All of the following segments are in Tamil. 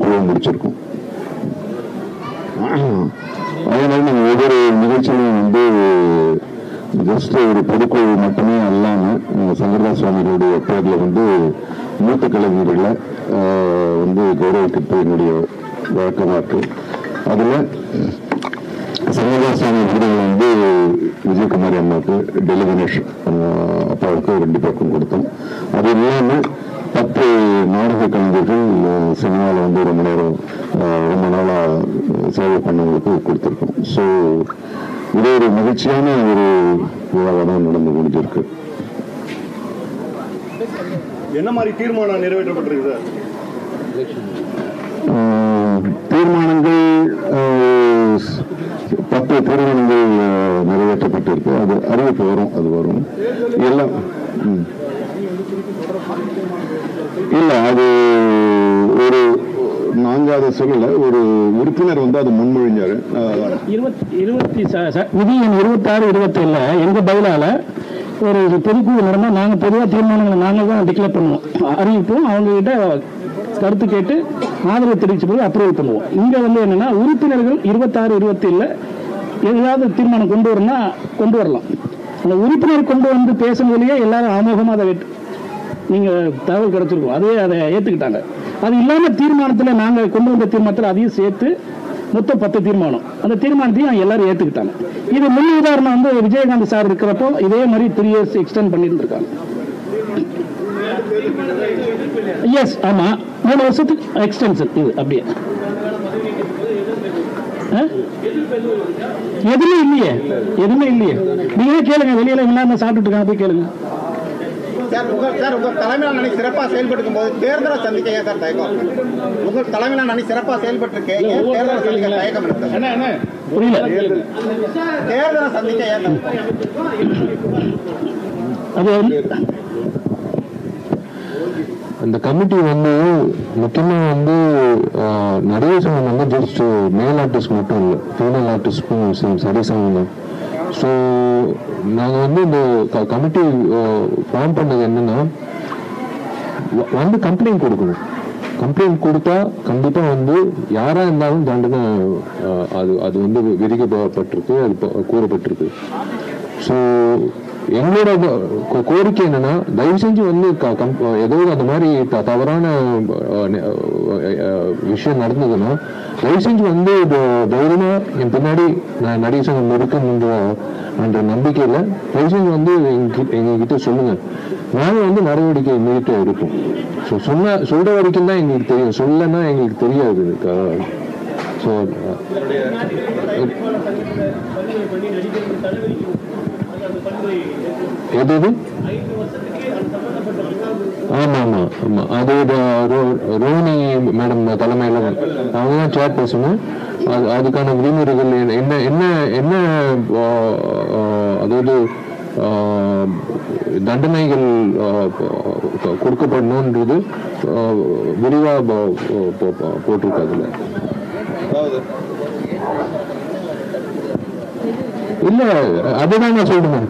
குழுவை முடிச்சிருக்கோம் அதே மாதிரி நம்ம ஒவ்வொரு நிகழ்ச்சியிலும் வந்து ஜஸ்ட் ஒரு பொதுக்குழு மட்டுமே அல்லாமல் நம்ம சங்கரதாஸ் சுவாமிகளுடைய பேரில் வந்து மூத்த கலைஞர்களை ஆஹ், வந்து கௌரவிக்கிறது என்னுடைய வழக்கமாக இருக்கு அதில் சங்கரதாஸ் சுவாமி விருதுகள் வந்து விஜயகுமாரி அம்மாவுக்கு டெல்லி கணேஷ் ஆஹ், அப்பாவுக்கு ரெண்டு பேருக்கும் கொடுத்தோம் அது இல்லாமல் பத்து நாடக கலைஞர்கள் ஆஹ், சினிமாவில் வந்து ரொம்ப நேரம் ஆஹ், ரொம்ப நாளாக சேவை பண்ணவங்களுக்கு கொடுத்துருக்கோம் ஸோ இது ஒரு மகிழ்ச்சியான ஒரு விழாவாக தான் நடந்து முடிஞ்சிருக்கு என்ன மாதிரி தீர்மானம் நிறைவேற்றப்பட்டிருக்கு சார் ஆஹ், தீர்மானங்கள் ஆஹ், ஸ்- பத்து தீர்மானங்கள் ஆஹ், நிறைவேற்றப்பட்டிருக்கு அது அறிவிப்பு வரும் அது வரும் எல்லாம் ம். இல்ல அது ஒரு நாங்க அதை சொல்லல ஒரு உறுப்பினர் வந்து அதை முன்மொழிஞ்சாரு ஆஹ், இருபத்தி இருபத்தி ச- ச- விதி எண் இருபத்தாறு இருபத்தேழுல எங்க பதிலால ஒரு பொதுக்குழு நடந்தால் நாங்கள் பொதுவாக தீர்மானங்களை நாங்கள் தான் டிக்ளேர் பண்ணுவோம் அறிவிப்போம் அவங்க கிட்ட கருத்து கேட்டு ஆதரவு தெரிவிச்ச போது அப்ரூவல் பண்ணுவோம் இங்கே வந்து என்னன்னா உறுப்பினர்கள் இருபத்தாறு இருபத்தேழுல ஏதாவது தீர்மானம் கொண்டு வரணும்னா கொண்டு வரலாம் அந்த உறுப்பினர் கொண்டு வந்து பேசும்போதே எல்லாரும் ஆமோகமாக அதை வெட்டு நீங்கள் தகவல் கிடைச்சிருக்கும் அதே அதை ஏற்றுக்கிட்டாங்க அது இல்லாமல் தீர்மானத்தில் நாங்கள் கொண்டு வந்த தீர்மானத்தில் அதையும் சேர்த்து மொத்தம் பத்து தீர்மானம் அந்த தீர்மானத்தையும் எல்லாரும் ஏற்றுக்கிட்டாங்க இது முன் உதாரணம் வந்து விஜயகாந்த் சார் இருக்கிறப்போ இதே மாதிரி த்ரீ இயர்ஸ் எக்ஸ்டெண்ட் பண்ணிட்டு இருக்காங்க எஸ் ஆமாம் மூணு வருஷத்துக்கு எக்ஸ்டென்ஷன் இது அப்படியே ஆ? எதுவுமே இல்லையே எதுவுமே இல்லையே நீங்களே கேளுங்க வெளியில இல்லாம சாப்பிட்டுட்டு இருக்காங்க போய் கேளுங்க சார் உங்க சார் உங்க தலைமையில அணி சிறப்பா செயல்பட்டு போது தேர்தலை சந்திக்க ஏன் சார் தயக்கம் உங்க தலைமையில அணி சிறப்பா செயல்பட்டு இருக்கு ஏன் தேர்தலை சந்திக்க தயக்கம் இருக்கு என்ன என்ன புரியல தேர்தலை சந்திக்க ஏன் தயக்கம்? அது வந்து அந்த கமிட்டி வந்து முக்கியமாக வந்து ஆஹ், நடிகர் சங்கம் வந்து ஜஸ்ட் மேல் ஆர்டிஸ்ட் மட்டும் இல்லை ஃபீமேல் ஆர்டிஸ்ட்க்கும் சேம் சரி சங்கம் ஸோ நாங்கள் வந்து இந்த கமிட்டி ஃபார்ம் பண்ணது என்னன்னா வ- வந்து கம்ப்ளைண்ட் கொடுக்கணும் கம்ப்ளைண்ட் கொடுத்தா கண்டிப்பாக வந்து யாராக இருந்தாலும் தண்டனை ஆஹ், அது அது வந்து விதிக்கப்பட்டிருக்கு அது ப- கூறப்பட்டிருக்கு ஸோ எங்களோட வ- கோ- கோரிக்கை என்னன்னா தயவு செஞ்சு வந்து க- கம்- ஏதோ அந்த மாதிரி த- தவறான அஹ், நெ- அஹ், அஹ், விஷயம் நடந்ததுன்னா தயவு செஞ்சு வந்து த- தைரியமா என் பின்னாடி நான் நடிகர் சங்கம் இருக்குன்ற என்ற நம்பிக்கையில தயவு செஞ்சு வந்து எங்ககிட்ட எங்ககிட்ட சொல்லுங்க நாங்க வந்து நடவடிக்கை இமீடியட்டா எடுப்போம் ஸோ சொன்ன சொல்ற வரைக்கும் தான் எங்களுக்கு தெரியும் சொல்லனா எங்களுக்கு தெரியாது ஸோ எது எது ஆமா ஆமா ஆமா அது ர- ரோ- ரோனி மேடம் தலைமையில அவங்க தான் சேர் பர்சனு அது அதுக்கான விதிமுறைகள் என்ன- என்ன என்ன என்ன ஆ, ஆ, அதாவது ஆ, தண்டனைகள் ஆ, ப- கொடுக்கப்படணுன்றது ஆ, விரிவா ப- ப- ப- போட்டிருக்கு அதுல இல்ல அதுதான் நான் சொல்றேன்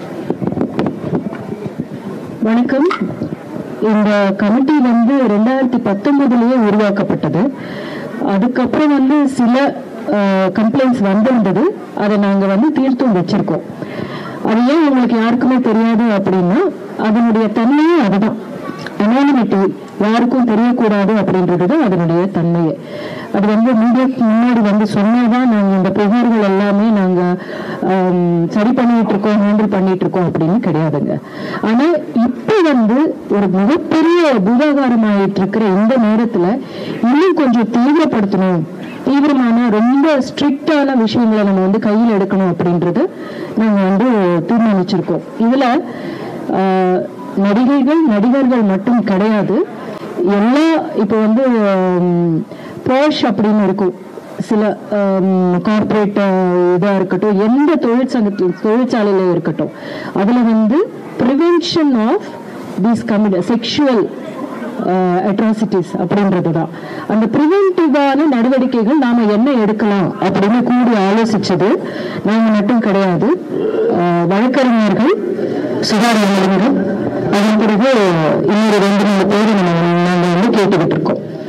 வணக்கம் இந்த கமிட்டி வந்து ரெண்டாயிரத்தி பத்தொன்பதுலயே உருவாக்கப்பட்டது அதுக்கப்புறம் வந்து சில கம்ப்ளைண்ட்ஸ் வந்திருந்தது அதை நாங்க வந்து தீர்த்தும் வச்சிருக்கோம் அது ஏன் உங்களுக்கு யாருக்குமே தெரியாது அப்படின்னா அதனுடைய தன்மையே அதுதான் அனானிமிட்டி யாருக்கும் தெரியக்கூடாது அப்படின்றது தான் அதனுடைய தன்மையே அது வந்து மீடியாக்கு முன்னாடி வந்து சொன்னாதான் நாங்கள் இந்த புகார்கள் எல்லாமே நாங்கள் சரி பண்ணிட்டு இருக்கோம் ஹேண்டில் பண்ணிட்டு இருக்கோம் அப்படின்னு கிடையாதுங்க ஆனா இப்போ வந்து ஒரு மிகப்பெரிய பூதாகாரம் ஆயிட்டு இருக்கிற இந்த நேரத்துல இன்னும் கொஞ்சம் தீவிரப்படுத்தணும் தீவிரமான ரொம்ப ஸ்ட்ரிக்டான விஷயங்களை நம்ம வந்து கையில் எடுக்கணும் அப்படின்றது நாங்க வந்து தீர்மானிச்சிருக்கோம் இதுல ஆஹ், நடிகைகள் நடிகர்கள் மட்டும் கிடையாது எல்லா இப்போ வந்து போஷ் அப்படின்னு இருக்கும் சில கார்ப்பரேட் இதாக இருக்கட்டும் எந்த தொழிற்சங்கத்தில் தொழிற்சாலையில இருக்கட்டும் அதில் வந்து prevention of these commit sexual atrocities அப்படின்றது தான் அந்த ப்ரிவென்டிவான நடவடிக்கைகள் நாம என்ன எடுக்கலாம் அப்படின்னு கூடி ஆலோசிச்சது நாங்க மட்டும் கிடையாது அஹ், வழக்கறிஞர்கள் சுகாதார நிலையங்கள் அதன் பிறகு இன்னொரு ரெண்டு மூணு பேர் நம்ம நாங்கள் வந்து கேட்டுக்கிட்டு இருக்கோம்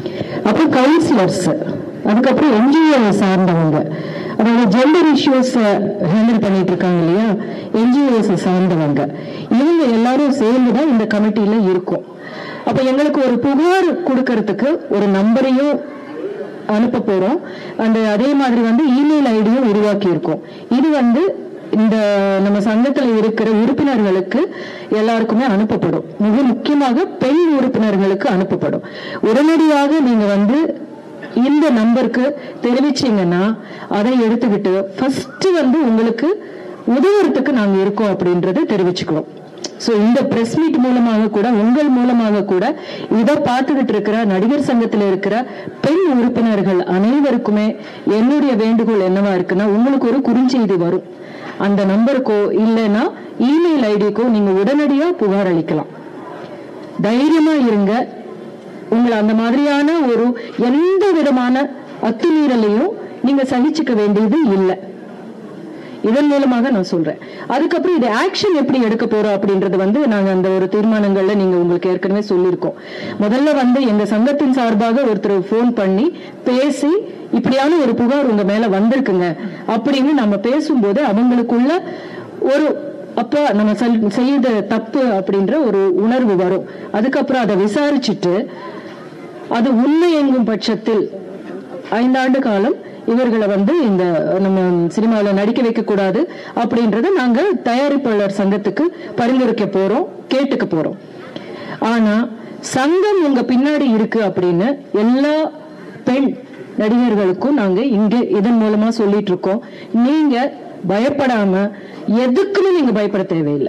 அப்புறம் கவுன்சிலர்ஸ் அதுக்கப்புறம் என்ஜிஓ சார்ந்தவங்க அதாவது ஜெண்டர் இஷ்யூஸ் ஹேண்டில் பண்ணிட்டு இருக்காங்க இல்லையா என்ஜிஓஸ் சார்ந்தவங்க இவங்க எல்லாரும் சேர்ந்து தான் இந்த கமிட்டியில இருக்கும் அப்ப எங்களுக்கு ஒரு புகார் கொடுக்கறதுக்கு ஒரு நம்பரையும் அனுப்ப போறோம் அந்த அதே மாதிரி வந்து இமெயில் ஐடியும் உருவாக்கி இருக்கோம் இது வந்து இந்த நம்ம சங்கத்துல இருக்கிற உறுப்பினர்களுக்கு எல்லாருக்குமே அனுப்பப்படும் மிக முக்கியமாக பெண் உறுப்பினர்களுக்கு அனுப்பப்படும் உடனடியாக நீங்க வந்து இந்த நம்பருக்கு தெரிவிச்சீங்கன்னா அதை எடுத்துக்கிட்டு ஃபர்ஸ்ட் வந்து உங்களுக்கு உதவுறதுக்கு நாங்க இருக்கோம் அப்படின்றத தெரிவிச்சுக்கிறோம் சோ இந்த பிரஸ் மீட் மூலமாக கூட உங்கள் மூலமாக கூட இதை பார்த்துக்கிட்டு இருக்கிற நடிகர் சங்கத்தில் இருக்கிற பெண் உறுப்பினர்கள் அனைவருக்குமே என்னுடைய வேண்டுகோள் என்னவா இருக்குன்னா உங்களுக்கு ஒரு குறுஞ்செய்தி வரும் அந்த நம்பருக்கோ இல்லைன்னா இமெயில் ஐடிக்கோ நீங்க உடனடியா புகார் அளிக்கலாம் தைரியமா இருங்க உங்களை அந்த மாதிரியான ஒரு எந்த விதமான அத்துமீறலையும் நீங்க சகிச்சுக்க வேண்டியது இல்லை இதன் மூலமாக நான் சொல்றேன் அதுக்கப்புறம் இது ஆக்ஷன் எப்படி எடுக்க போறோம் அப்படின்றது வந்து நாங்க அந்த ஒரு தீர்மானங்கள்ல நீங்க உங்களுக்கு ஏற்கனவே சொல்லியிருக்கோம் முதல்ல வந்து எங்க சங்கத்தின் சார்பாக ஒருத்தர் ஃபோன் பண்ணி பேசி இப்படியான ஒரு புகார் உங்க மேல வந்திருக்குங்க அப்படின்னு நம்ம பேசும்போது அவங்களுக்குள்ள ஒரு அப்ப நம்ம செல்- செய்த தப்பு அப்படின்ற ஒரு உணர்வு வரும் அதுக்கப்புறம் அதை விசாரிச்சுட்டு அது உண்மை எங்கும் பட்சத்தில் ஐந்தாண்டு காலம் இவர்களை வந்து இந்த நம்ம சினிமாவில் நடிக்க வைக்க கூடாது அப்படின்றத நாங்க தயாரிப்பாளர் சங்கத்துக்கு பரிந்துரைக்க போறோம் கேட்டுக்க போறோம் ஆனா சங்கம் உங்க பின்னாடி இருக்கு அப்படின்னு எல்லா பெண் நடிகர்களுக்கும் நாங்க இங்க இதன் மூலமா சொல்லிட்டு இருக்கோம் நீங்க பயப்படாம எதுக்குமே நீங்க பயப்பட தேவையில்லை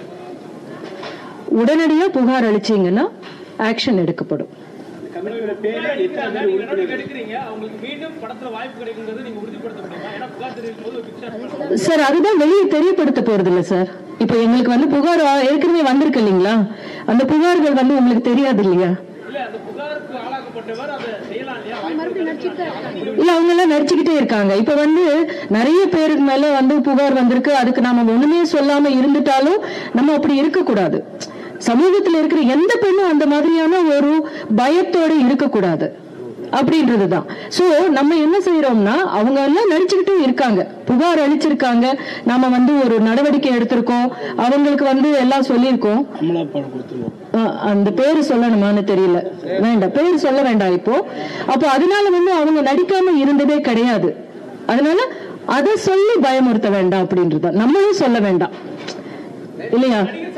உடனடியா புகார் அளிச்சீங்கன்னா ஆக்ஷன் எடுக்கப்படும் எடுக்கிறீங்க அவங்களுக்கு மீண்டும் படத்துல வாய்ப்பு கிடைக்குங்கிறது நீங்க உறுதிப்படுத்த முடியுமா ஏன்னா புகார் தெரிவிக்கும் போது ஒரு பிக்சர் சார் அதுதான் வெளியே தெரியப்படுத்த போறது இல்ல சார் இப்போ எங்களுக்கு வந்து புகார் ஆ- ஏற்கனவே வந்திருக்கு இல்லைங்களா அந்த புகார்கள் வந்து உங்களுக்கு தெரியாது இல்லையா இல்ல அந்த புகாருக்கு ஆளாக்கப்பட்டவர் அதை செய்யலாம் இல்லையா வாய்ப்பு இல்ல அவங்க எல்லாம் நடிச்சுக்கிட்டே இருக்காங்க இப்ப வந்து நிறைய பேருக்கு மேல வந்து புகார் வந்திருக்கு அதுக்கு நாம ஒண்ணுமே சொல்லாம இருந்துட்டாலும் நம்ம அப்படி இருக்க கூடாது சமூகத்துல இருக்கிற எந்த பெண்ணும் அந்த மாதிரியான ஒரு பயத்தோட இருக்கக்கூடாது அப்படின்றதுதான் சோ நம்ம என்ன செய்யறோம்னா அவங்க எல்லாம் நடிச்சுக்கிட்டே இருக்காங்க புகார் அளிச்சிருக்காங்க நாம வந்து ஒரு நடவடிக்கை எடுத்திருக்கோம் அவங்களுக்கு வந்து எல்லாம் சொல்லியிருக்கோம் அஹ் அந்த பேரு சொல்லணுமான்னு தெரியல வேண்டாம் பேரு சொல்ல வேண்டாம் இப்போ அப்போ அதனால வந்து அவங்க நடிக்காம இருந்ததே கிடையாது அதனால அதை சொல்லி பயமுறுத்த வேண்டாம் அப்படின்றத நம்மளும் சொல்ல வேண்டாம் இல்லையா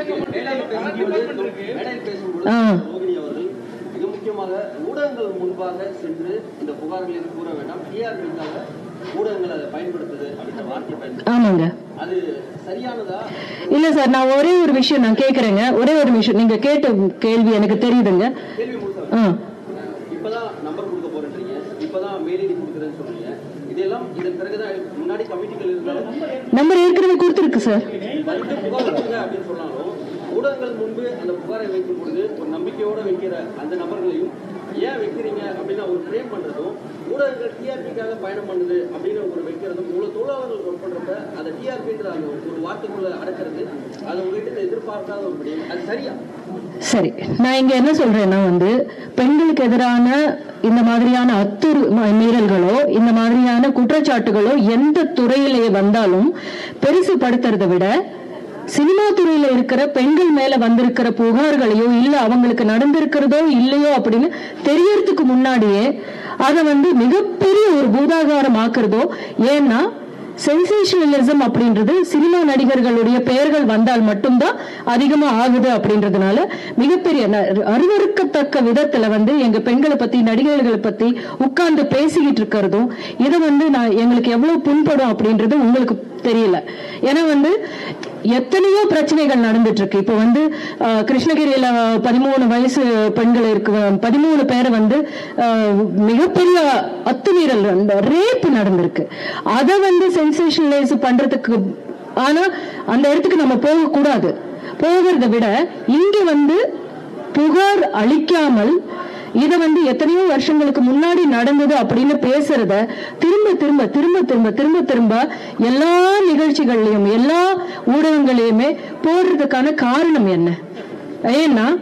மேடையில் பேசும்பொழுது ஆ. ரோகிணி அவர்கள் மிக முக்கியமாக ஊடகங்கள் முன்பாக சென்று இந்த புகார்களை கூற வேண்டாம் டிஆர்பிக்காக ஊடகங்கள் அதை பயன்படுத்துது அப்படின்ற வார்த்தையை பயன்படுத்து ஆமாங்க அது சரியானதா இல்ல சார் நான் ஒரே ஒரு விஷயம் நான் கேக்குறேங்க ஒரே ஒரு விஷயம் நீங்க கேட்ட கேள்வி எனக்கு தெரியுதுங்க கேள்வி முழுக்க ஆ இப்பதான் நம்பர் கொடுக்க போறேன்றீங்க இப்பதான் மெயில் ஐடி கொடுக்குறேன்னு சொல்றீங்க இதெல்லாம் இதன் பிறகுதான் முன்னாடி கமிட்டிகள் இருந்தாலும் நம்பர் ஏற்கனவே கொடுத்துருக்கு சார் வந்து புகார் கொடுங்க அப்படின்னு சொன்னாலும் ஊடகங்கள் முன்பு அந்த புகாரை வைக்கும் பொழுது ஒரு நம்பிக்கையோட வைக்கிற அந்த நபர்களையும் ஏன் வைக்கிறீங்க அப்படின்னு ஒரு ஃப்ரேம் பண்றதும் ஊடகங்கள் டிஆர்பிக்காக பயணம் பண்ணுது அப்படின்னு ஒரு வைக்கிறதும் இவ்வளவு தொழிலாளர்கள் ஒர்க் பண்றப்ப அந்த டிஆர்பின்ற அந்த ஒரு வார்த்தைக்குள்ள அடக்கிறது அது உங்ககிட்ட எதிர்பார்க்காத ஒரு விடயம் அது சரியா சரி நான் இங்க என்ன சொல்றேன்னா வந்து பெண்களுக்கு எதிரான இந்த மாதிரியான அத்துரு ம- மீறல்களோ இந்த மாதிரியான குற்றச்சாட்டுகளோ எந்த துறையிலே வந்தாலும் பெருசுபடுத்துறதை விட சினிமா துறையில இருக்கிற பெண்கள் மேல வந்திருக்கிற புகார்களையோ இல்ல அவங்களுக்கு நடந்திருக்கிறதோ இல்லையோ அப்படின்னு தெரியறதுக்கு முன்னாடியே அதை வந்து மிகப்பெரிய ஒரு பூதாகாரம் ஆக்குறதோ ஏன்னா சென்சேஷனலிசம் அப்படின்றது சினிமா நடிகர்களுடைய பெயர்கள் வந்தால் மட்டும்தான் அதிகமா ஆகுது அப்படின்றதுனால மிகப்பெரிய ந- அருவருக்கத்தக்க விதத்துல வந்து எங்க பெண்களை பத்தி நடிகர்களை பத்தி உட்கார்ந்து பேசிக்கிட்டு இருக்கிறதும் இது வந்து நான் எங்களுக்கு எவ்வளவு புண்படும் அப்படின்றது உங்களுக்கு தெரியல ஏன்னா வந்து எத்தனையோ பிரச்சனைகள் நடந்துட்டு இருக்கு இப்போ வந்து அஹ், கிருஷ்ணகிரியில பதிமூணு வயசு பெண்கள் இருக்கு பதிமூணு பேரை வந்து அஹ், மிகப்பெரிய அத்துமீறல் ரேப் நடந்திருக்கு அதை வந்து சென்சேஷனலைஸ் பண்றதுக்கு ஆனா அந்த இடத்துக்கு நம்ம போக கூடாது போகிறத விட இங்க வந்து புகார் அளிக்காமல் இதை வந்து எத்தனையோ வருஷங்களுக்கு முன்னாடி நடந்தது அப்படின்னு பேசுறத திரும்ப திரும்ப திரும்ப திரும்ப திரும்ப திரும்ப எல்லா நிகழ்ச்சிகள்லயும் எல்லா ஊடகங்களையுமே போடுறதுக்கான காரணம் என்ன ஏன்னா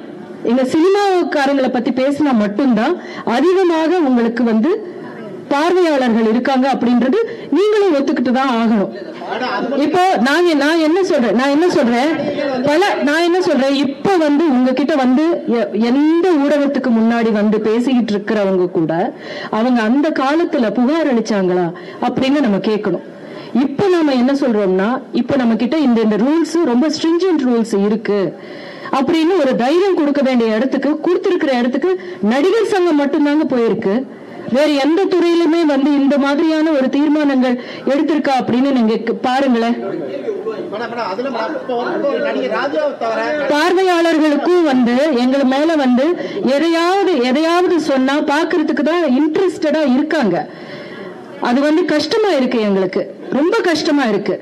எங்க சினிமாக்காரங்களை பத்தி பேசினா மட்டும்தான் அதிகமாக உங்களுக்கு வந்து பார்வையாளர்கள் இருக்காங்க அப்படின்றது நீங்களும் ஒத்துக்கிட்டு தான் ஆகணும் இப்போ நான் நான் என்ன சொல்றேன் நான் என்ன சொல்றேன் பல நான் என்ன சொல்றேன் இப்போ வந்து உங்ககிட்ட வந்து எ- எந்த ஊடகத்துக்கு முன்னாடி வந்து பேசிக்கிட்டு இருக்கிறவங்க கூட அவங்க அந்த காலத்துல புகார் அளிச்சாங்களா அப்படின்னு நம்ம கேட்கணும் இப்போ நாம என்ன சொல்றோம்னா இப்போ நம்ம கிட்ட இந்த இந்த ரூல்ஸ் ரொம்ப ஸ்ட்ரிஞ்சன்ட் ரூல்ஸ் இருக்கு அப்படின்னு ஒரு தைரியம் கொடுக்க வேண்டிய இடத்துக்கு கொடுத்திருக்கிற இடத்துக்கு நடிகர் சங்கம் மட்டும்தாங்க போயிருக்கு வேற எந்த துறையிலுமே வந்து இந்த மாதிரியான ஒரு தீர்மானங்கள் எடுத்திருக்கா அப்படின்னு நீங்க க- பாருங்களேன் மேடம் மேடம் அதுல மேடம் இப்போ வந்து இப்போ ஒரு நடிகர் ராஜாவை தவிர பார்வையாளர்களுக்கும் வந்து எங்க மேல வந்து எதையாவது எதையாவது சொன்னா பாக்குறதுக்கு தான் இன்ட்ரெஸ்டடா இருக்காங்க அது வந்து கஷ்டமா இருக்கு எங்களுக்கு ரொம்ப கஷ்டமா இருக்கு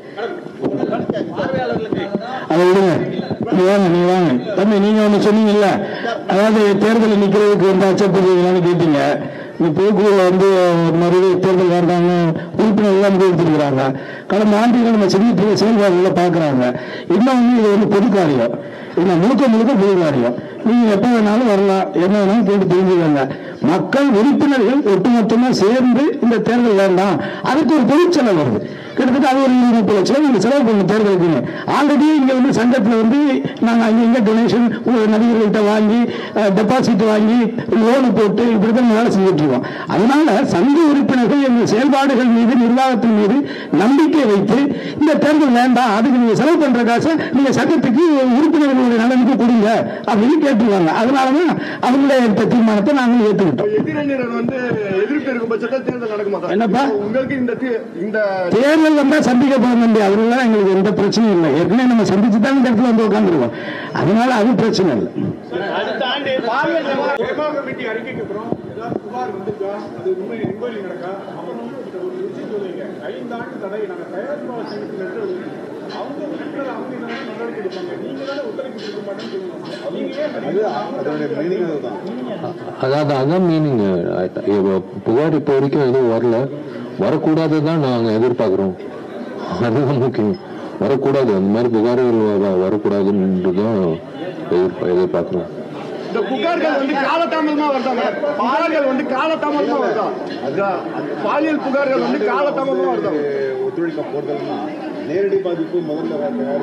அதை விடுங்க நீ வாங்க நீ வாங்க தம்பி நீங்க ஒண்ணு சொன்னீங்கல்ல அதாவது தேர்தலில் நிக்கிறதுக்கு வந்து அச்சப்படுறீங்களான்னு கேட்டீங்க இந்த பொதுக்குழுல வந்து மறுபடியும் தேர்தல் வேண்டாங்க உறுப்பினர் எல்லாம் முடிவெடுத்திருக்கிறாங்க கடந்த ஆண்டுகள் நம்ம செய்தி பெரிய செயல்பாடுகளை பாக்குறாங்க இன்னொன்னு இது வந்து பொது காரியம் இது முழுக்க முழுக்க பொது காரியம் நீங்க எப்ப வேணாலும் வரலாம் என்ன வேணாலும் கேட்டு தெரிஞ்சுக்கோங்க மக்கள் உறுப்பினர்கள் ஒட்டுமொத்தமா சேர்ந்து இந்த தேர்தல் வேண்டாம் அதுக்கு ஒரு பொது செலவு வருது கிட்டத்தட்ட அது ஒரு இருபது முப்பது லட்சம் நீங்க செலவு பண்ணணும் தேர்தலுக்குன்னு ஆல்ரெடி இங்க வந்து சங்கத்துல வந்து நாங்க அங்க இங்க டொனேஷன் நடிகர்கள்ட்ட வாங்கி டெபாசிட் வாங்கி லோனு போட்டு இப்படிதான் வேலை செஞ்சுட்டு இருக்கோம் அதனால சங்க உறுப்பினர்கள் எங்கள் செயல்பாடுகள் மீது நிர்வாகத்தின் மீது நம்பிக்கை வைத்து இந்த தேர்தல் வேண்டாம் அதுக்கு நீங்க செலவு பண்ற காசை நீங்க சங்கத்துக்கு உறுப்பினர்களுடைய நலனுக்கு கொடுங்க அப்படின்னு கேட்டுருவாங்க அதனாலதான் அவங்களுடைய எடுத்த தீர்மானத்தை நாங்கள் ஏற்றுக்கிட்டோம் எதிரணியினர் வந்து எதிர்ப்பு இருக்கும் பட்சத்தில் தேர்தல் நடக்குமா சார்? என்னப்பா? உங்களுக்கு இந்த தீ- இந்த தேர்தல் வந்தா சந்திக்க போக வேண்டிய அதெல்லாம் எங்களுக்கு எந்த பிரச்சனையும் இல்லை ஏற்கனவே நம்ம சந்திச்சு தான் இந்த இடத்துல வந்து உட்காந்துருக்கோம் அதனால அது பிரச்சனை இல்லை ஹேமா கமிட்டி அறிக்கைக்கு அப்புறம் ஏதாவது புகார் வந்துச்சா அது உண்மை என்கொயரி நடக்கா அப்புறம் வந்து ஒரு விஷயம் சொல்லுவீங்க ஐந்தாண்டு தடை நாங்கள் தயாரிப்பாளர் சங்கத்தில் அவங்க உறுப்பினர் அவங்க இந்த மாதிரி நடவடிக்கை எடுப்பாங்க நீங்க தானே ஒத்துழைப்பு கொடுக்க மாட்டேன்னு சொல்லுவாங்க நீங்க ஏன் அதனுடைய மீனிங் அதுதான் அதாவது அதான் மீனிங் புகார் இப்போ வரைக்கும் எதுவும் வரல வரக்கூடாது தான் நாங்கள் எதிர்பார்க்குறோம் அதுதான் முக்கியம் வரக்கூடாது அந்த மாதிரி புகார்கள் வர- வரக்கூடாதுன்றது தான் எதிர்பா எதிர்பார்க்குறோம் இந்த புகார்கள் வந்து காலதாமதமா வருதா மேடம்? புகார்கள் வந்து காலதாமதமா வருதா அதான், பாலியல் புகார்கள் வந்து காலதாமதமா வருதா ஒத்துழைக்க போறதுன்னா நேரடி பாதிப்பு முதல்ல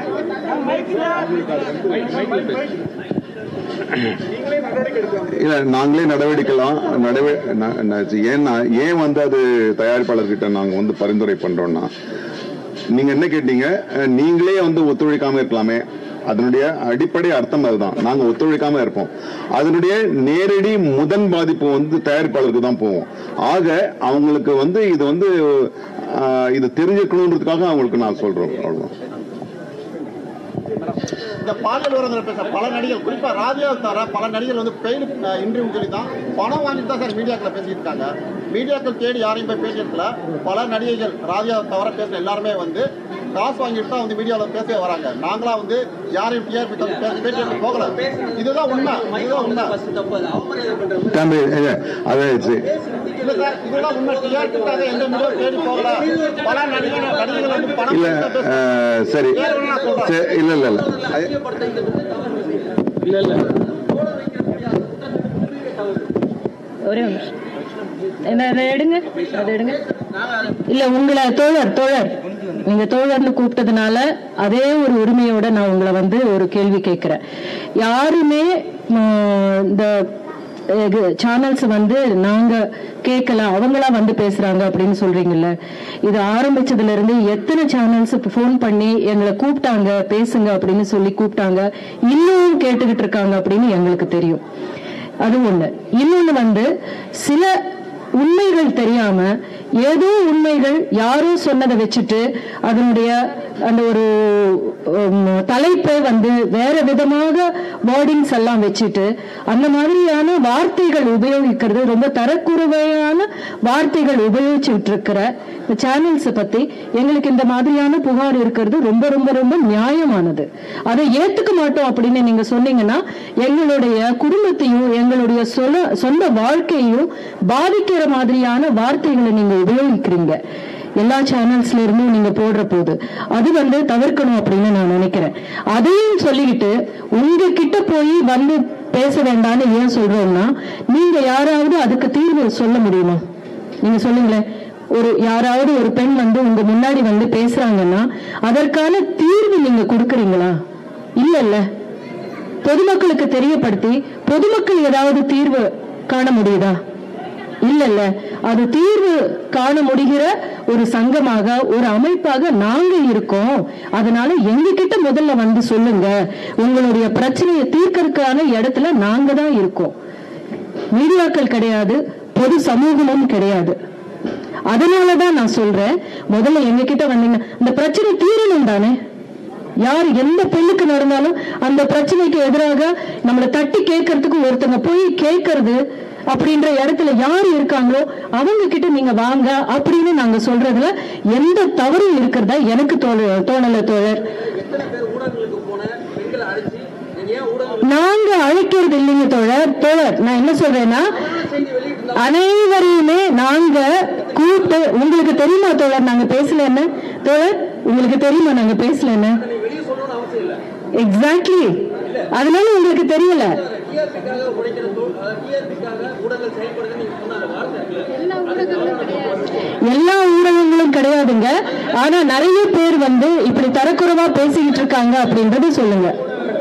இல்ல நாங்களே நடவடிக்கலாம் நடவ ந- ந- ஏன்னா ஏன் வந்து அது தயாரிப்பாளர்கிட்ட நாங்க வந்து பரிந்துரை பண்றோம்னா நீங்க என்ன கேட்டீங்க அஹ், நீங்களே வந்து ஒத்துழைக்காம இருக்கலாமே அதனுடைய அடிப்படை அர்த்தம் அதுதான் நாங்க ஒத்துழைக்காம இருப்போம் அதனுடைய நேரடி முதன் பாதிப்பு வந்து தயாரிப்பாளருக்கு தான் போவோம் ஆக அவங்களுக்கு வந்து இது வந்து அஹ், இது தெரிஞ்சுக்கணுன்றதுக்காக அவங்களுக்கு நான் சொல்றோம் அவ்வளவுதான் இந்த பாலியல் உறவுகளை பேச பல நடிகர்கள் குறிப்பா ராஜாவை தவிர பல நடிகர்கள் வந்து பெய்டு இன்டர்வியூ சொல்லி தான் பணம் வாங்கிட்டு தான் சார் மீடியாக்களை பேசிட்டு இருக்காங்க மீடியாக்கள் தேடி யாரையும் போய் பேசி எடுக்கல பல நடிகைகள் ராஜாவை தவிர பேசுற எல்லாருமே வந்து காசு வாங்கிட்டு தான் வந்து மீடியாவில் பேசவே வராங்க நாங்களா வந்து யாரையும் டிஆர்பி பேசி பேட்டி எடுத்து போகல இதுதான் உண்மை இதுதான் உண்மை ஃபர்ஸ்ட் தப்பு அது அவமரியாதை பண்றது தம்பி இல்ல, அது சரி. இல்ல சார் இதுதான் உண்மை டிஆர்பிக்காக எந்த மீடியா தேடி போகல பல நடிகர்கள் நடிகர்கள் வந்து பணம் இல்ல கொடுத்து தான் பேசுறாங்க. அஹ், சரி வேற ஒண்ணு நான் சொல்றேன். சரி, இல்ல இல்ல இல்ல அது- அசிங்கப்படுத்துறது தவறு இல்ல இல்ல ஒரே ஒரு நிமிஷம் என்ன அதை எடுங்க அதை எடுங்க இல்ல உங்களை தோழர் தோழர் நீங்க தோழர்னு கூப்பிட்டதுனால அதே ஒரு உரிமையோட நான் உங்களை வந்து ஒரு கேள்வி கேட்கிறேன் யாருமே ம், இந்த சேனல்ஸ் வந்து நாங்க கேட்கல அவங்களா வந்து பேசுறாங்க அப்படின்னு சொல்றீங்கல்ல இது ஆரம்பிச்சதுல இருந்து எத்தனை சேனல்ஸ் ஃபோன் பண்ணி எங்களை கூப்பிட்டாங்க பேசுங்க அப்படின்னு சொல்லி கூப்பிட்டாங்க இன்னும் கேட்டுக்கிட்டு இருக்காங்க அப்படின்னு எங்களுக்கு தெரியும் அது ஒண்ணு இன்னொன்னு வந்து சில உண்மைகள் தெரியாம ஏதோ உண்மைகள் யாரோ சொன்னதை வச்சுட்டு அதனுடைய அந்த ஒரு உம், தலைப்பை வந்து வேற விதமாக வேர்டிங்ஸ் எல்லாம் வச்சுட்டு அந்த மாதிரியான வார்த்தைகள் உபயோகிக்கிறது ரொம்ப தரக்குறைவையான வார்த்தைகள் உபயோகிச்சுட்டு இருக்கிற சேனல்ஸ் பத்தி எங்களுக்கு இந்த மாதிரியான புகார் இருக்கிறது ரொம்ப ரொம்ப ரொம்ப நியாயமானது அதை ஏத்துக்க மாட்டோம் அப்படின்னு நீங்க சொன்னீங்கன்னா எங்களுடைய குடும்பத்தையும் எங்களுடைய சொல சொந்த வாழ்க்கையையும் பாதிக்கிற மாதிரியான வார்த்தைகளை நீங்க உபயோகிக்கிறீங்க எல்லா சேனல்ஸ்ல இருந்தும் நீங்க போடுற போது அது வந்து தவிர்க்கணும் அப்படின்னு நான் நினைக்கிறேன் அதையும் சொல்லிக்கிட்டு உங்க கிட்ட போய் வந்து பேச வேண்டாம்னு ஏன் சொல்றோம்னா நீங்க யாராவது அதுக்கு தீர்வு சொல்ல முடியுமா நீங்க சொல்லுங்களேன் ஒரு யாராவது ஒரு பெண் வந்து உங்க முன்னாடி வந்து பேசுறாங்கன்னா அதற்கான தீர்வு நீங்க கொடுக்கறீங்களா இல்லல்ல பொதுமக்களுக்கு தெரியப்படுத்தி பொதுமக்கள் ஏதாவது தீர்வு காண முடியுதா இல்லல்ல அது தீர்வு காண முடிகிற ஒரு சங்கமாக ஒரு அமைப்பாக நாங்க இருக்கோம் அதனால எங்க கிட்ட முதல்ல வந்து சொல்லுங்க உங்களுடைய பிரச்சனையை தீர்க்கறதுக்கான இடத்துல நாங்க தான் இருக்கோம் மீடியாக்கள் கிடையாது பொது சமூகமும் கிடையாது அதனாலதான் நான் சொல்றேன் முதல்ல எங்க கிட்ட வந்தீங்க இந்த பிரச்சனை தீரணும் தானே யார் எந்த பெண்ணுக்கு நடந்தாலும் அந்த பிரச்சனைக்கு எதிராக நம்மளை தட்டி கேட்கறதுக்கு ஒருத்தங்க போய் கேட்கறது அப்படின்ற இடத்துல யார் இருக்காங்களோ அவங்க கிட்ட நீங்க வாங்க அப்படின்னு நாங்க சொல்றதுல எந்த தவறும் இருக்கிறதா எனக்கு தோண தோணல தோழர் எத்தனை பேர் ஊடகங்களுக்கு போன பெண்களை அழைச்சி நீங்க ஏன் ஊடகம் நாங்க அழைக்கிறது இல்லைங்க தோழர் தோழர் நான் என்ன சொல்றேன்னா செய்தி வெளியிட்டு அனைவரையுமே நாங்க கூப்பிட்டு உங்களுக்கு தெரியுமா தோழர் நாங்க பேசல என்ன தோழர் உங்களுக்கு தெரியுமா நாங்க பேசல என்ன நீ வெளியே சொல்லணும்னு அவசியம் இல்லை எக்ஸாக்ட்லி அதனால உங்களுக்கு தெரியல டிஆர்பிக்காக உழைக்கிற டிஆர்பிக்காக ஊடகங்கள் செயல்படுது நீங்க சொன்ன அந்த வார்த்தை இருக்குல்ல எல்லா ஊடகங்களும் கிடையாதுங்க ஆனா நிறைய பேர் வந்து இப்படி தரக்குறைவா பேசிக்கிட்டு இருக்காங்க அப்படின்றத சொல்லுங்க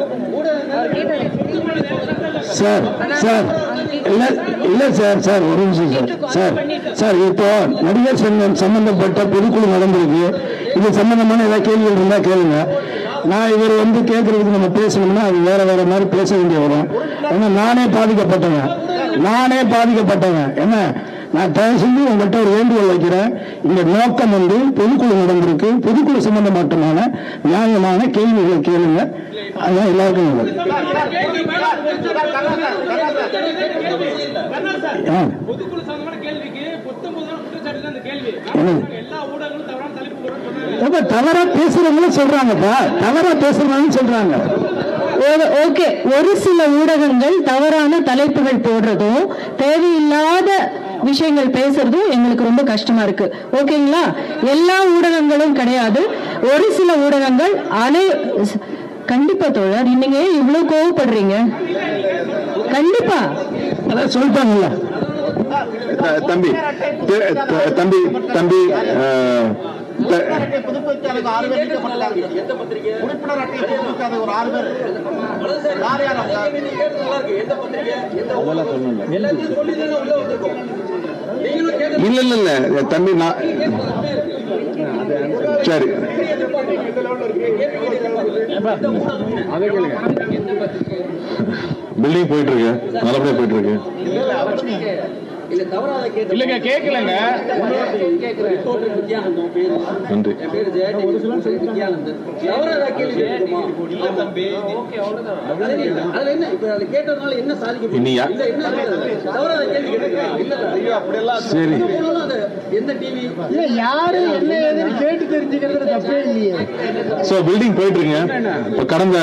சார் சார் இல்ல இல்ல சார் சார் ஒரு நிமிஷம் சார் சார் சார் இப்போ நடிகர் சங்கம் சம்பந்தப்பட்ட பொதுக்குழு நடந்திருக்கு இது சம்பந்தமான ஏதாவது கேள்விகள் இருந்தா கேளுங்க நான் இவர் வந்து கேட்கறதுக்கு நம்ம பேசணும்னா அது வேற வேற மாதிரி பேச வேண்டிய வரும் ஏன்னா நானே பாதிக்கப்பட்டவன் நானே பாதிக்கப்பட்டவன் என்ன நான் தயவு செஞ்சு உங்கள்கிட்ட ஒரு வேண்டுகோள் வைக்கிறேன் இந்த நோக்கம் வந்து பொதுக்குழு நடந்திருக்கு பொதுக்குழு சம்பந்தமாட்டமான நியாயமான கேள்விகளை கேளுங்க அதுதான் எல்லாருக்கும் நல்லது ஆ. பொதுக்குழு சம்பந்தமான கேள்விக்கு புத்தம்பது நாள் குற்றச்சாட்டு தான் இந்த கேள்வி என்னது? எல்லா ஊடகங்களும் தவறான தலைப்பு போடுறோம்னு சொன்னாங்க ஏப்பா, தவறா பேசுறவங்களும் சொல்றாங்கப்பா தவறா பேசுறவங்களும் சொல்றாங்க ஓ- ஓகே ஒரு சில ஊடகங்கள் தவறான தலைப்புகள் போடுறதும் தேவையில்லாத விஷயங்கள் பேசுறதும் எங்களுக்கு ரொம்ப கஷ்டமா இருக்கு ஓகேங்களா எல்லா ஊடகங்களும் கிடையாது ஒரு சில ஊடகங்கள் அனை கண்டிப்பா தோழர் நீங்க ஏன் இவ்வளவு கோவப்படுறீங்க கண்டிப்பா அதான் சொல்லிட்டாங்கல்ல த- தம்பி த- த- தம்பி தம்பி அஹ், த- அட்டை புதுப்பிக்காத ஆறு பேர் நீக்கப்பட்டாங்க எந்த பத்திரிகை உறுப்பினர் அட்டை புதுப்பிக்காத ஒரு ஆறு பேர் யார் யார் அவங்க நீங்க கேட்டு நல்லா இருக்கு எந்த பத்திரிகை எந்த ஊடகம் எல்லாத்தையும் சொல்லி தானே உள்ள வந்திருக்கோம் நீங்களும் கேட்டு இல்ல இல்ல இல்ல தம்பி நான் சரி பில்டிங் போயிட்டு இருக்கு நல்லபடியா போயிட்டு இருக்கு இல்ல தவறாத கேட்டு இல்லைங்க கேட்கலங்க ரிப்போர்ட்டர் நித்யானந்தம் பேரு நன்றி என் பேரு ஜெயடி நித்யானந்தன் தவறாத கேள்வி கேட்குமா அதுல என்ன அதுல என்ன இப்ப அதை கேட்டதுனால என்ன சாதிக்க இனி யா- இல்ல என்ன தவறாத கேள்வி கேட்கிறேன் இல்ல இல்ல அப்படியெல்லாம் சரி போனாலும் அது எந்த டிவி யாரு என்ன ஏதுன்னு கேட்டு தெரிஞ்சுக்கிறது தப்பே இல்லையே சோ பில்டிங் போயிட்டு இருக்குங்க இப்ப கடந்த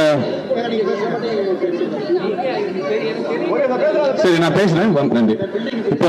சரி நான் பேசுறேன் வ- நன்றி இப்போ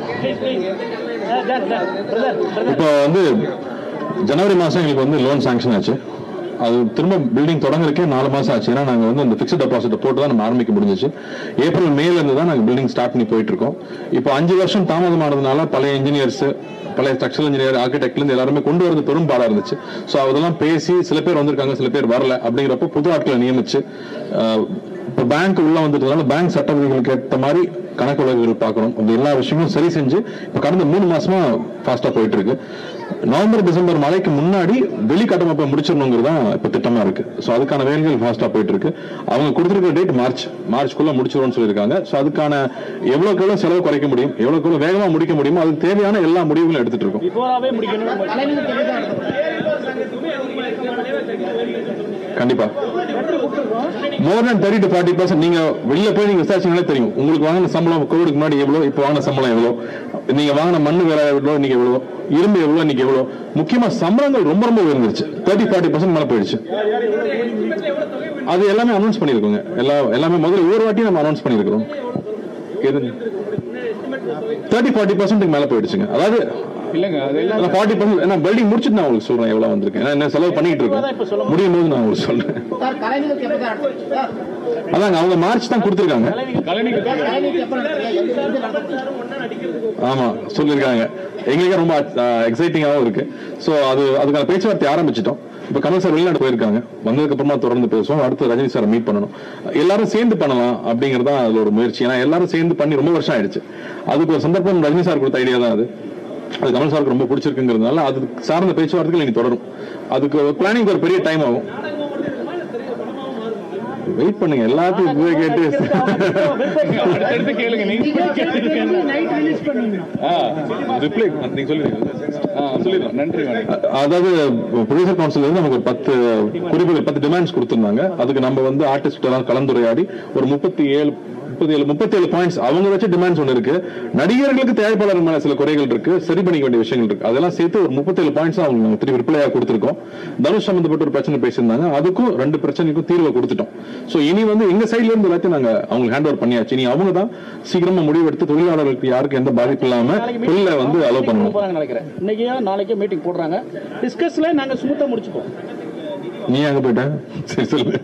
இப்போ வந்து ஜனவரி மாசம் எங்களுக்கு வந்து லோன் சாங்ஷன் ஆச்சு அது திரும்ப பில்டிங் தொடங்குறதுக்கே நாலு மாசம் ஆச்சு ஏன்னா நாங்க வந்து இந்த ஃபிக்ஸ்ட் டெபாசிட் போட்டு தான் நம்ம ஆரம்பிக்க முடிஞ்சிச்சு ஏப்ரல் மேல இருந்து தான் நாங்க பில்டிங் ஸ்டார்ட் பண்ணி போயிட்டு இருக்கோம் இப்போ அஞ்சு வருஷம் தாமதமானதுனால பழைய இன்ஜினியர்ஸ் பழைய ஸ்ட்ரக்சரல் இன்ஜினியர் ஆர்கிடெக்ட்ல இருந்து எல்லாருமே கொண்டு வரது பெரும் பாடா இருந்துச்சு ஸோ அதெல்லாம் பேசி சில பேர் வந்திருக்காங்க சில பேர் வரல அப்படிங்கிறப்போ புது ஆட்களை நியமிச்சு அஹ், இப்போ பேங்க் உள்ள வந்துட்டதுனால பேங்க் சட்ட விதிகளுக்கு ஏற்ற மாதிரி கணக்கு வழக்குகள் பார்க்கணும் இந்த எல்லா விஷயமும் சரி செஞ்சு இப்போ கடந்த மூணு மாசமா ஃபாஸ்டா போயிட்டு இருக்கு நவம்பர் டிசம்பர் மழைக்கு முன்னாடி வெளி கட்டமைப்பை முடிச்சிடணுங்கிறது தான் இப்போ திட்டமா இருக்கு ஸோ அதுக்கான வேலைகள் ஃபாஸ்டா போயிட்டு இருக்கு அவங்க கொடுத்துருக்க டேட் மார்ச் மார்ச்க்குள்ள முடிச்சிருவோம்னு சொல்லியிருக்காங்க ஸோ அதுக்கான எவ்வளவுக்கு எவ்வளவு செலவு குறைக்க முடியும் எவ்வளவுக்கு எவ்வளவு வேகமா முடிக்க முடியுமோ அதுக்கு தேவையான எல்லா முடிவுகளும் எடுத்துட்டு இருக்கோம் பிஃபோராவே முடிக்கணும் கண்டிப்பா more than thirty to forty percent நீங்க வெளியில போய் நீங்க விசாரிச்சீங்களே தெரியும் உங்களுக்கு வாங்கின சம்பளம் கோவிடுக்கு முன்னாடி எவ்வளவு இப்போ வாங்கின சம்பளம் எவ்வளவு நீங்க வாங்கின மண்ணு வேற எவ்வளவு இன்னைக்கு எவ்வளவு இரும்பு எவ்வளவு இன்னைக்கு எவ்வளவு முக்கியமா சம்பளங்கள் ரொம்ப ரொம்ப உயர்ந்துருச்சு தேர்ட்டி ஃபார்ட்டி பர்சன்ட் மேல போயிடுச்சு அது எல்லாமே அனௌன்ஸ் பண்ணிருக்கோங்க எல்லா எல்லாமே முதல்ல ஒரு வாட்டி நம்ம அனௌன்ஸ் பண்ணிருக்கிறோம் தேர்ட்டி ஃபார்ட்டி பர்சன்ட்டுக்கு மேல போயிடுச்சுங்க அதாவது இல்லைங்க அதெல்லாம் ஃபார்ட்டி பர்சன்ட் ஏன்னா பில்டிங் முடிச்சுட்டு நான் உங்களுக்கு சொல்றேன் எவ்வளவு வந்திருக்கேன் ஏன்னா என்ன செலவு பண்ணிட்டு இருக்கேன் முடியும் போது நான் உங்களுக்கு சொல்றேன் சார் கலைஞருக்கு எப்போ சார் சார் அதாங்க அவங்க மார்ச் தான் கொடுத்துருக்காங்க கலைஞர் கலைஞருக்கு எப்போ நடத்துறீங்க எந்த எந்த நடத்துறீங்க ஆமா சொல்லியிருக்காங்க எங்களுக்கே ரொம்ப எக்ஸைட்டிங்காகவும் இருக்கு ஸோ அது அதுக்கான பேச்சுவார்த்தை ஆரம்பிச்சிட்டோம் இப்போ கமல் சார் வெளிநாடு போயிருக்காங்க வந்ததுக்கு அப்புறமா தொடர்ந்து பேசுவோம் அடுத்து ரஜினி சாரை மீட் பண்ணணும் எல்லாரும் சேர்ந்து பண்ணலாம் அப்படிங்கிறது தான் அதுல ஒரு முயற்சி ஏன்னா எல்லாரும் சேர்ந்து பண்ணி ரொம்ப வருஷம் ஆயிடுச்சு அதுக்கு ஒரு சந்தர்ப்பம் ரஜினி சார் கொடுத்த ஐடியா தான் அது அது கமல் சாருக்கு ரொம்ப பிடிச்சிருக்குங்கிறதுனால அது சார்ந்த பேச்சுவார்த்தைகள் இனி தொடரும் அதுக்கு பிளானிங் ஒரு பெரிய டைம் ஆகும் வெயிட் பண்ணுங்க எல்லாத்தையும் இதுவே கேட்டு அடுத்தடுத்து கேளுங்க நீங்க கேளுங்க ரிப்ளை நீங்க சொல்லுங்க ஆ சொல்லிடுறோம் நன்றி வணக்கம் அதாவது ப்ரொடியூசர் கவுன்சில் வந்து நமக்கு ஒரு பத்து குறிப்புகள் பத்து டிமாண்ட்ஸ் கொடுத்திருந்தாங்க அதுக்கு நம்ம வந்து ஆர்டிஸ்ட் எல்லாம் கலந்துரையாடி ஒரு முப்பத்தி ஏழு முப்பத்தி ஏழு முப்பத்தி ஏழு பாயிண்ட்ஸ் அவங்க வச்ச டிமாண்ட்ஸ் ஒன்று இருக்கு நடிகர்களுக்கு தயாரிப்பாளர் மேல சில குறைகள் இருக்கு சரி பண்ணிக்க வேண்டிய விஷயங்கள் இருக்கு அதெல்லாம் சேர்த்து ஒரு முப்பத்தி ஏழு பாயிண்ட்ஸ் அவங்க நாங்க திருப்பி ரிப்ளையா கொடுத்திருக்கோம் தனுஷ் சம்பந்தப்பட்ட ஒரு பிரச்சனை பேசியிருந்தாங்க அதுக்கும் ரெண்டு பிரச்சனைக்கும் தீர்வை கொடுத்துட்டோம் சோ இனி வந்து எங்க சைடுல இருந்து எல்லாத்தையும் நாங்க அவங்களுக்கு ஹேண்ட் ஓவர் பண்ணியாச்சு இனி அவங்க தான் சீக்கிரமா முடிவெடுத்து தொழிலாளர்களுக்கு யாருக்கும் எந்த பாதிப்பு இல்லாம தொழில வந்து அலோவ் பண்ணணும் போறாங்க நினைக்கிறேன் இன்னைக்கு நாளைக்கே மீட்டிங் போடுறாங்க டிஸ்கஸ்ல நாங்க ஸ்மூத்தா முடிச்சுப்போம் நீ அங்க போயிட்ட சரி சொல்லு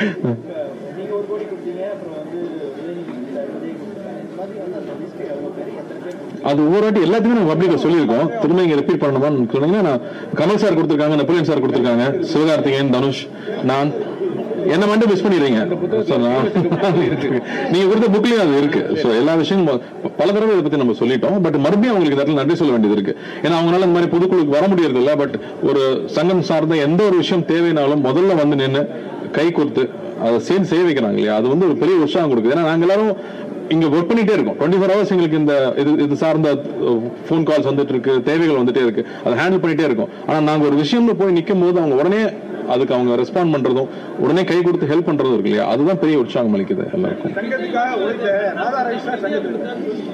அது ஒவ்வொரு வாட்டி எல்லாத்துக்குமே நம்ம பப்ளிக்ல சொல்லியிருக்கோம் திரும்ப இங்க ரிப்பீட் பண்ணணுமான்னு சொன்னீங்கன்னா நான் கமல் சார் கொடுத்திருக்காங்க நெப்போலியன் சார் கொடுத்திருக்காங்க சிவகார்த்திகேயன் தனுஷ் நான் என்ன மட்டும் மிஸ் பண்ணிடுறீங்க So, நான் நீங்க கொடுத்த புக்லயும் அது இருக்கு சோ எல்லா விஷயமும் பல தடவை இதை பத்தி நம்ம சொல்லிட்டோம் பட் மறுபடியும் அவங்களுக்கு இந்த இடத்துல நன்றி சொல்ல வேண்டியது இருக்கு ஏன்னா அவங்களால இந்த மாதிரி பொதுக்குழுக்கு வர முடியறது இல்ல பட் ஒரு சங்கம் சார்ந்த எந்த ஒரு விஷயம் தேவைனாலும் முதல்ல வந்து நின்னு கை கொடுத்து அதை சேர்ந்து செய்ய வைக்கிறாங்க இல்லையா அது வந்து ஒரு பெரிய உற்சாகம் கொடுக்குது ஏன்னா நாங்க எல்லாரும் இங்க ஒர்க் பண்ணிட்டே இருக்கோம் டுவெண்ட்டி ஃபோர் ஹவர்ஸ் எங்களுக்கு இந்த இது இது சார்ந்த ஃபோன் கால்ஸ் வந்துட்டு இருக்கு தேவைகள் வந்துட்டே இருக்கு அதை ஹேண்டில் பண்ணிட்டே இருக்கோம் ஆனா நாங்க ஒரு விஷயம்ல போய் நிக்கும் போது அவங்க உடனே அதுக்கு அவங்க ரெஸ்பாண்ட் பண்றதும் உடனே கை கொடுத்து ஹெல்ப் பண்றதும் இருக்கு இல்லையா அதுதான் பெரிய உற்சாகம் அளிக்குது எல்லாருக்கும் சங்கத்துக்காக உழைத்த ராதா ரவி சார் சங்கத்துக்கு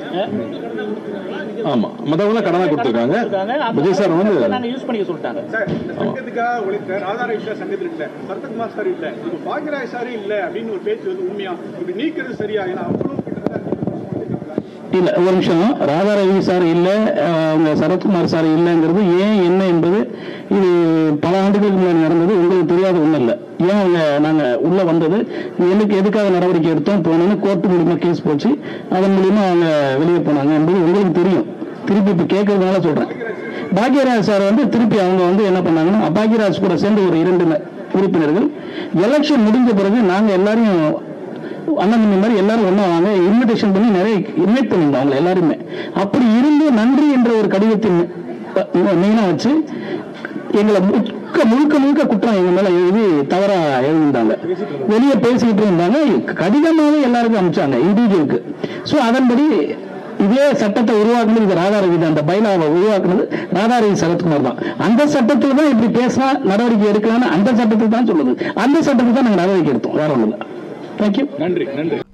ஆமா மத்தவங்க கடனா கொடுத்துருக்காங்க விஜய் சார் வந்து நாங்க யூஸ் பண்ணிக்க சொல்லிட்டாங்க சார் இந்த சங்கத்துக்காக உழைத்த ராதா ரவி சார் சங்கத்தில் இல்ல சரத்குமார் சார் இல்ல இப்ப பாக்யராஜ் சார் இல்ல அப்படின்னு ஒரு பேச்சு வந்து உண்மையா இப்ப நீக்கிறது சரியா ஏன்னா அவ்வளவு கிட்டத்தட்ட இல்ல ஒரு நிமிஷம் ராதாரவி சார் இல்ல அஹ், அவங்க சரத்குமார் சார் இல்லைங்கிறது ஏன் என்ன என்பது இது பல ஆண்டுகளுக்கு முன்னாடி நடந்தது உங்களுக்கு தெரியாத ஒண்ணும் இல்ல ஏன் அவங்க நாங்க உள்ள வந்தது எனக்கு எதுக்காக நடவடிக்கை எடுத்தோம் போனோம்னு கோர்ட்டு மூலியமா கேஸ் போச்சு அதன் மூலியமா அவங்க வெளியே போனாங்க என்பது உங்களுக்கு தெரியும் திருப்பி இப்ப கேட்கறதுனால சொல்றேன் பாக்யராஜ் சார் வந்து திருப்பி அவங்க வந்து என்ன பண்ணாங்கன்னா பாக்யராஜ் கூட சேர்ந்து ஒரு இரண்டு ந- உறுப்பினர்கள் எலெக்ஷன் முடிஞ்ச பிறகு நாங்க எல்லாரையும் அண்ணன் தம்பி மாதிரி எல்லாரும் ஒண்ணா வாங்க இன்விடேஷன் பண்ணி நிறைய இன்வைட் பண்ணியிருந்தோம் அவங்க எல்லாருமே அப்படி இருந்து நன்றி என்ற ஒரு கடிதத்தின் மெயினா வச்சு எங்களை முழுக்க முழுக்க முழுக்க குற்றம் எங்க மேல எழுதி தவறா எழுதியிருந்தாங்க வெளியே பேசிக்கிட்டு இருந்தாங்க கடிதமாவே எல்லாருக்கும் அனுப்பிச்சாங்க இண்டிவிஜுவலுக்கு சோ அதன்படி இதே சட்டத்தை உருவாக்குனது இது ராதாரவி தான் அந்த பைலாவை உருவாக்குனது ராதாரவி சரத்குமார் தான் அந்த சட்டத்துல தான் இப்படி பேசினா நடவடிக்கை எடுக்கலாம்னு அந்த சட்டத்தை தான் சொல்லுது அந்த சட்டத்தை தான் நாங்க நடவடிக்கை எடுத்தோம் வேற ஒண்ணு இல்லை தேங்க்யூ நன்றி நன்றி